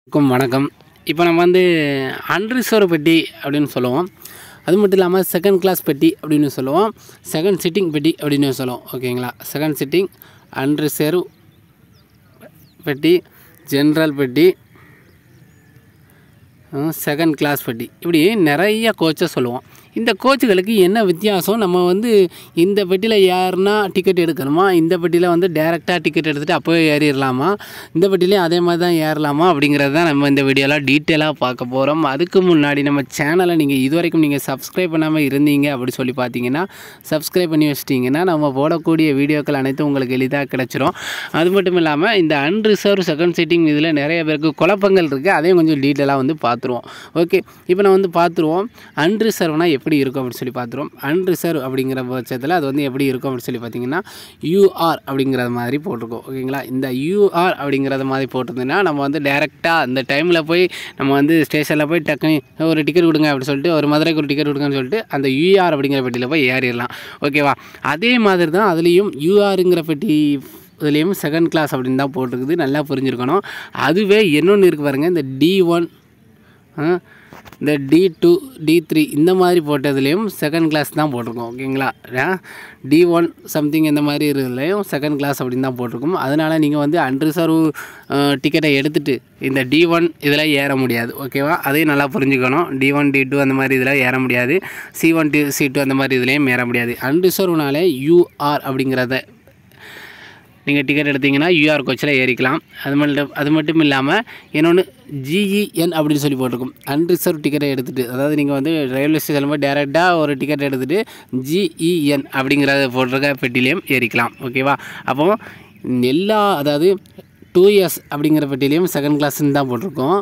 வணக்கம் வணக்கம் இப்போ நம்ம வந்து அன்ரிசர்வ் பெட்டி அப்படின்னு சொல்லுவோம் அது மட்டும் இல்லாமல் செகண்ட் கிளாஸ் பெட்டி அப்படின்னு சொல்லுவோம் செகண்ட் சிட்டிங் பெட்டி அப்படின்னு சொல்லுவோம் ஓகேங்களா செகண்ட் சிட்டிங் அன்ரிசர்வ் பெட்டி ஜென்ரல் பெட்டி செகண்ட் கிளாஸ் பெட்டி இப்படி நிறைய கோச்சை சொல்லுவோம் இந்த கோச்சுகளுக்கு என்ன வித்தியாசம் நம்ம வந்து இந்த பெட்டியில் ஏறினா டிக்கெட் எடுக்கணுமா இந்த பெட்டியில் வந்து டேரெக்டாக டிக்கெட் எடுத்துகிட்டு அப்போவே ஏறிடலாமா இந்த பெட்டிலையும் அதே மாதிரி தான் ஏறலாமா அப்படிங்கிறது தான் நம்ம இந்த வீடியோவில் டீட்டெயிலாக பார்க்க போகிறோம் அதுக்கு முன்னாடி நம்ம சேனலை நீங்கள் இது வரைக்கும் நீங்கள் சப்ஸ்கிரைப் பண்ணாமல் இருந்தீங்க அப்படி சொல்லி பார்த்தீங்கன்னா சப்ஸ்கிரைப் பண்ணி வச்சிட்டிங்கன்னா நம்ம போடக்கூடிய வீடியோக்கள் அனைத்தும் உங்களுக்கு எளிதாக கிடச்சிரும் அது மட்டும் இல்லாமல் இந்த அன்ரிசர்வ் செகண்ட் சிட்டிங் இதில் நிறைய பேருக்கு குழப்பங்கள் இருக்குது அதையும் கொஞ்சம் டீட்டெயிலாக வந்து பார்த்துருவோம் ஓகே இப்போ நான் வந்து பார்த்துருவோம் அன்ரிசர்வ்னா எப்படி இருக்கும் அப்படின்னு சொல்லி பார்த்துருவோம் அன்ரிசர்வ் அப்படிங்கிற பட்சத்தில் அது வந்து எப்படி இருக்கும் அப்படின்னு சொல்லி பார்த்தீங்கன்னா யூஆர் அப்படிங்கிறது மாதிரி போட்டிருக்கோம் ஓகேங்களா இந்த யூஆர் அப்படிங்கிறத மாதிரி போட்டிருந்தீங்கன்னா நம்ம வந்து டேரெக்டாக அந்த டைமில் போய் நம்ம வந்து ஸ்டேஷனில் போய் டக்குனு ஒரு டிக்கெட் கொடுங்க அப்படின்னு சொல்லிட்டு ஒரு மதுரைக்கு ஒரு டிக்கெட் கொடுங்கன்னு சொல்லிட்டு அந்த யூஆர் அப்படிங்கிற பெட்டியில் போய் ஏறிடலாம் ஓகேவா அதே மாதிரி தான் அதுலேயும் யூஆருங்கிற பெட்டி இதுலேயும் செகண்ட் கிளாஸ் அப்படின்னு தான் போட்டிருக்குது நல்லா புரிஞ்சுருக்கணும் அதுவே இன்னொன்று இருக்குது பாருங்கள் இந்த டி ஒன் இந்த டி டூ டி த்ரீ இந்த மாதிரி போட்டதுலேயும் செகண்ட் கிளாஸ் தான் போட்டிருக்கோம் ஓகேங்களா டி ஒன் சம்திங் இந்த மாதிரி இருக்கிறதுலையும் செகண்ட் கிளாஸ் அப்படின்னு தான் போட்டிருக்கோம் அதனால் நீங்கள் வந்து அன்ரிசர்வ் டிக்கெட்டை எடுத்துகிட்டு இந்த டி ஒன் இதில் ஏற முடியாது ஓகேவா அதையும் நல்லா புரிஞ்சுக்கணும் டி ஒன் டி டூ அந்த மாதிரி இதில் ஏற முடியாது C one D C two அந்த மாதிரி இதுலேயும் ஏற முடியாது அன்ரிசர்வ்னாலே யூஆர் அப்படிங்கிறத நீங்கள் டிக்கெட் எடுத்தீங்கன்னா யூஆர் கோச்சில் ஏறிக்கலாம் அது மட்டும் அது மட்டும் இல்லாமல் இன்னொன்று ஜிஇஎன் அப்படின்னு சொல்லி போட்டிருக்கும் அன்ரிசர்வ் டிக்கெட்டை எடுத்துகிட்டு அதாவது நீங்கள் வந்து ரயில்வே ஸ்டேஷனில் போய் டேரெக்டாக ஒரு டிக்கெட் எடுத்துகிட்டு ஜிஇஎன் அப்படிங்கிறத போட்டிருக்க பெட்டிலையும் ஏறிக்கலாம் ஓகேவா அப்போ எல்லா அதாவது டூ இயர்ஸ் அப்படிங்கிற பெட்டிலையும் செகண்ட் கிளாஸ்ன்னு தான் போட்டிருக்கோம்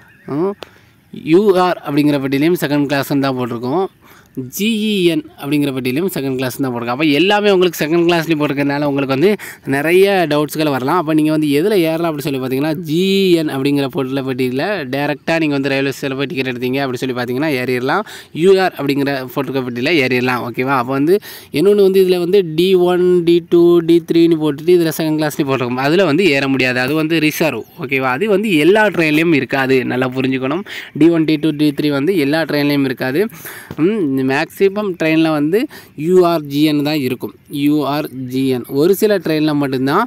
யூஆர் அப்படிங்கிற பெட்டிலையும் செகண்ட் கிளாஸ்ன்னு தான் போட்டிருக்கோம் ஜிஇஎன் அப்படிங்கிற பட்டியலையும் செகண்ட் கிளாஸ் தான் போட்டிருக்கோம் அப்போ எல்லாமே உங்களுக்கு செகண்ட் கிளாஸ்லேயும் போட்டிருக்கறனால உங்களுக்கு வந்து நிறைய டவுட்ஸ்கள் வரலாம் அப்போ நீங்கள் வந்து எதில் ஏறலாம் அப்படி சொல்லி பார்த்தீங்கன்னா ஜிஇஎன் அப்படிங்கிற போட்டியில் பட்டியலில் டேரெக்டாக நீங்கள் வந்து ரயில்வே ஸ்டேஷனில் போய் டிக்கெட் எடுத்தீங்க அப்படி சொல்லி பார்த்தீங்கன்னா ஏறிடலாம் யூஆர் அப்படிங்கிற போட்டிருக்க பட்டியலில் ஏறிடலாம் ஓகேவா அப்போ வந்து இன்னொன்று வந்து இதில் வந்து D one D two D த்ரீன்னு போட்டுட்டு இதில் செகண்ட் கிளாஸ்லேயும் போட்டிருக்கோம் அதில் வந்து ஏற முடியாது அது வந்து ரிசர்வ் ஓகேவா அது வந்து எல்லா ட்ரெயின்லேயும் இருக்காது நல்லா புரிஞ்சுக்கணும் D one D two D three வந்து எல்லா ட்ரெயின்லேயும் இருக்காது மேக்ஸிமம் ட்ரெயினில் வந்து யூஆர்ஜிஎன் தான் இருக்கும் யூஆர்ஜிஎன் ஒரு சில ட்ரெயினில் மட்டும்தான்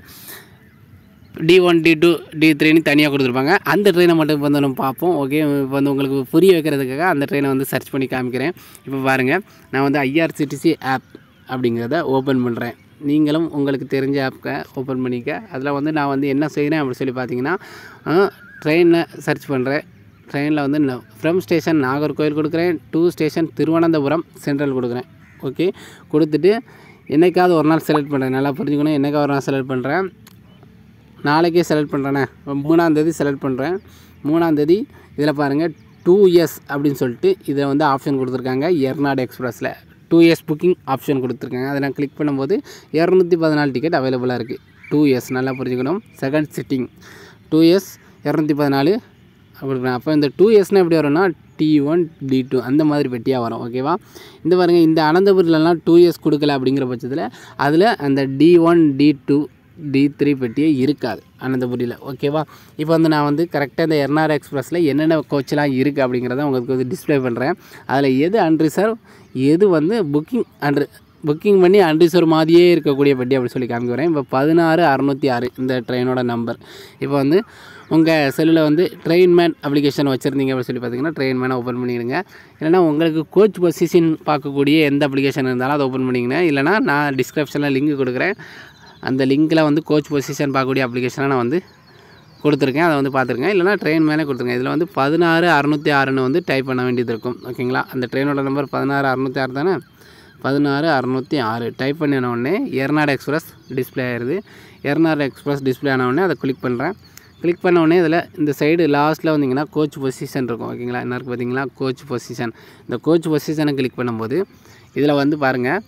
D one D two D த்ரீன்னு தனியாக கொடுத்துருப்பாங்க அந்த ட்ரெயினை மட்டும் இப்போ வந்து நம்ம பார்ப்போம் ஓகே இப்போ வந்து உங்களுக்கு புரிய வைக்கிறதுக்காக அந்த ட்ரெயினை வந்து சர்ச் பண்ணி காமிக்கிறேன் இப்போ பாருங்கள் நான் வந்து ஐஆர்சிடிசி ஆப் அப்படிங்கிறத ஓப்பன் பண்ணுறேன் நீங்களும் உங்களுக்கு தெரிஞ்ச ஆப்பை ஓப்பன் பண்ணிக்க அதில் வந்து நான் வந்து என்ன செய்கிறேன் அப்படின்னு சொல்லி பார்த்தீங்கன்னா ட்ரெயினில் சர்ச் பண்ணுறேன் ட்ரெயினில் வந்து ஃப்ரம் ஸ்டேஷன் நாகர்கோவில் கொடுக்குறேன் டூ ஸ்டேஷன் திருவனந்தபுரம் சென்ட்ரல் கொடுக்குறேன் ஓகே கொடுத்துட்டு என்றைக்காவது ஒரு நாள் செலக்ட் பண்ணுறேன் நல்லா புரிஞ்சுக்கணும் என்றைக்காவது ஒரு நாள் செலக்ட் பண்ணுறேன் நாளைக்கே செலக்ட் பண்ணுறேனே மூணாந்தேதி செலக்ட் பண்ணுறேன் மூணாந்தேதி இதில் பாருங்கள் டூ இயர்ஸ் அப்படின்னு சொல்லிட்டு இதை வந்து ஆப்ஷன் கொடுத்துருக்காங்க எர்நாடு எக்ஸ்பிரஸில் டூ இயர்ஸ் புக்கிங் ஆப்ஷன் கொடுத்துருக்காங்க அதை நான் கிளிக் பண்ணும்போது இரநூத்தி பதினாலு டிக்கெட் அவைலபிளாக இருக்குது டூ இயர்ஸ் நல்லா புரிஞ்சுக்கணும் செகண்ட் சிட்டிங் டூ இயர்ஸ் இரநூத்தி பதினாலு அப்படி அப்போ இந்த டூ இயர்ஸ்னால் எப்படி வரும்னா டி ஒன் டி டூ அந்த மாதிரி பெட்டியாக வரும் ஓகேவா இந்த பாருங்கள் இந்த அனந்தபுரிலலாம் டூ இயர்ஸ் கொடுக்கல அப்படிங்கிற பட்சத்தில் அதில் அந்த D one D two D three பெட்டியே இருக்காது அனந்தபுரியில் ஓகேவா இப்போ வந்து நான் வந்து கரெக்டாக இந்த எர்னார் எக்ஸ்பிரஸில் என்னென்ன கோச்செலாம் இருக்குது அப்படிங்கிறத உங்களுக்கு வந்து டிஸ்பிளே பண்ணுறேன் அதில் எது அன்ரிசர்வ் எது வந்து புக்கிங் அன்ரி புக்கிங் பண்ணி அன்ரிசர்வ் மாதிரியே இருக்கக்கூடிய பெட்டி அப்படி சொல்லி காமிக்கிறேன் இப்போ பதினாறு அறநூற்றி ஆறு இந்த ட்ரெயினோட நம்பர் இப்போ வந்து உங்கள் செல்லில் வந்து ட்ரெயின் மேன் அப்ளிகேஷன் வச்சுருந்தீங்க அப்படின்னு சொல்லி பார்த்தீங்கன்னா ட்ரெயின் மேனை ஓப்பன் பண்ணிடுங்க இல்லைனா உங்களுக்கு கோச் பொசிஷன் பார்க்கக்கூடிய எந்த அப்ளிகேஷன் இருந்தாலும் அதை ஓப்பன் பண்ணிங்கன்னா இல்லைனா நான் டிஸ்கிரிப்ஷனில் லிங்க் கொடுக்குறேன் அந்த லிங்க்கில் வந்து கோச் பொசிஷன் பார்க்கக்கூடிய அப்ளிகேஷனை நான் வந்து கொடுத்துருக்கேன் அதை வந்து பார்த்துருக்கேன் இல்லைனா ட்ரெயின் மேலே கொடுத்துருக்கேன் இதில் வந்து பதினாறு அறநூற்றி ஆறுன்னு வந்து டைப் பண்ண வேண்டியது இருக்கும் ஓகேங்களா அந்த ட்ரெயினோட நம்பர் பதினாறு அறநூற்றி ஆறு தானே பதினாறு அறநூற்றி ஆறு டைப் பண்ணின உடனே எர்நாடு எக்ஸ்பிரஸ் டிஸ்பிளே ஆயிடுது எர்நாடு எக்ஸ்பிரஸ் டிஸ்பிளே ஆன உடனே அதை கிளிக் பண்ணுறேன் கிளிக் பண்ண உடனே இதில் இந்த சைடு லாஸ்ட்டில் வந்தீங்கன்னா கோச் பொசிஷன் இருக்கும் ஓகேங்களா என்ன இருக்குது பார்த்தீங்களா கோச் பொசிஷன் இந்த கோச் பொசிஷனை கிளிக் பண்ணும்போது இதில் வந்து பாருங்கள்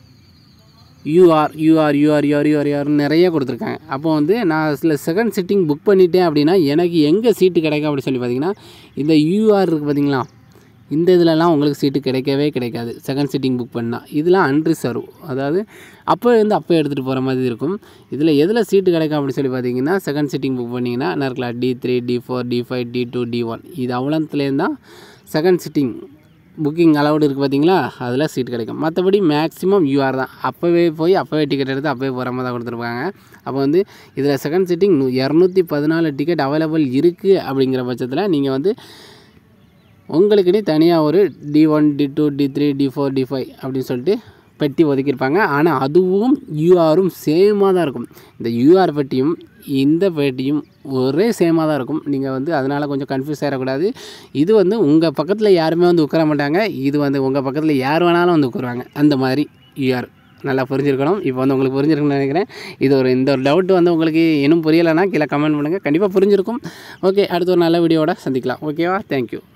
U R U R U R U R U R U R நிறைய கொடுத்துருக்காங்க அப்போ வந்து நான் சில செகண்ட் சிட்டிங் புக் பண்ணிட்டேன் அப்படின்னா எனக்கு எங்கே சீட்டு கிடைக்கும் அப்படின்னு சொல்லி பார்த்தீங்கன்னா இந்த யூஆர் இருக்குது பார்த்தீங்களா இந்த இதுலலாம் உங்களுக்கு சீட்டு கிடைக்கவே கிடைக்காது செகண்ட் சீட்டிங் புக் பண்ணால் இதெல்லாம் அன்ரிசர்வ் அதாவது அப்போ இருந்து அப்போ எடுத்துகிட்டு போகிற மாதிரி இருக்கும் இதில் எதில் சீட்டு கிடைக்கும் அப்படின்னு சொல்லி பார்த்தீங்கன்னா செகண்ட் சீட்டிங் புக் பண்ணிங்கன்னா என்ன இருக்கலாம் D three D four D five D two D one இது அவ்வளோத்துலேருந்து தான் செகண்ட் சிட்டிங் புக்கிங் அலௌடு இருக்குது பார்த்தீங்களா அதில் சீட் கிடைக்கும் மற்றபடி மேக்ஸிமம் யூஆர் தான் அப்போவே போய் அப்போவே டிக்கெட் எடுத்து அப்போவே போகிற மாதிரி தான் கொடுத்துருப்பாங்க அப்போ வந்து இதில் செகண்ட் சிட்டிங் இரநூத்தி பதினாலு டிக்கெட் அவைலபிள் இருக்குது அப்படிங்கிற பட்சத்தில் நீங்கள் வந்து உங்களுக்குனே தனியாக ஒரு D one D two D three D four D five அப்படின்னு சொல்லிட்டு பெட்டி ஒதுக்கியிருப்பாங்க ஆனால் அதுவும் யூஆரும் சேமாக தான் இருக்கும் இந்த யூஆர் பெட்டியும் இந்த பெட்டியும் ஒரே சேமாக தான் இருக்கும் நீங்கள் வந்து அதனால் கொஞ்சம் கன்ஃபியூஸ் ஆகிடக்கூடாது இது வந்து உங்கள் பக்கத்தில் யாருமே வந்து உட்கார மாட்டாங்க இது வந்து உங்கள் பக்கத்தில் யார் வேணாலும் வந்து உட்காருவாங்க அந்த மாதிரி யூஆர் நல்லா புரிஞ்சிருக்கணும் இப்போ வந்து உங்களுக்கு புரிஞ்சிருக்குன்னு நினைக்கிறேன் இது ஒரு இந்த ஒரு டவுட் வந்து உங்களுக்கு இன்னும் புரியலைன்னா கீழே கமெண்ட் பண்ணுங்கள் கண்டிப்பாக புரிஞ்சிருக்கும் ஓகே அடுத்த ஒரு நல்ல வீடியோவோட சந்திக்கலாம் ஓகேவா தேங்க்யூ